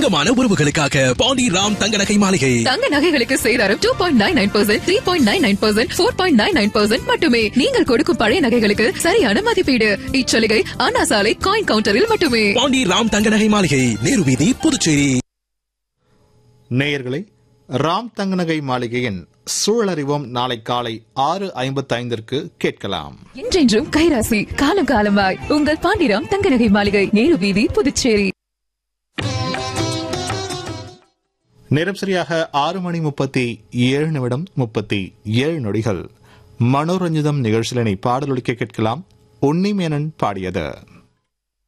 தங்கமான உறவுகளுக்காக பாண்டி ராம் தங்க நகை மாளிகை தங்க நகைகளுக்கு சேதாரம் two point nine nine percent three point nine nine percent four point nine nine percent மட்டுமே நீங்கள் கொடுக்கும் பழைய நகைகளுக்கு சரியான மதிப்பீடு இச்சலுகை அண்ணா சாலை காயின் கவுண்டரில் மட்டுமே பாண்டி ராம் தங்க நகை மாளிகை நேரு வீதி புதுச்சேரி நேயர்களே ராம் தங்கநகை மாளிகையின் சூழலறிவோம் நாளை காலை ஆறு ஐம்பத்தி ஐந்திற்கு கேட்கலாம் என்றென்றும் கைராசி காலம் காலமாய் உங்கள் பாண்டிராம் தங்க நகை மாளிகை நேரு வீதி புதுச்சேரி நேரம் சரியாக ஆறு மணி முப்பத்தி ஏழு நிமிடம் முப்பத்தி ஏழு நொடிகள் மனோரஞ்சிதம் நிகழ்ச்சியினை பாடலொலிக்க கேட்கலாம் உன்னிமேனன் பாடியது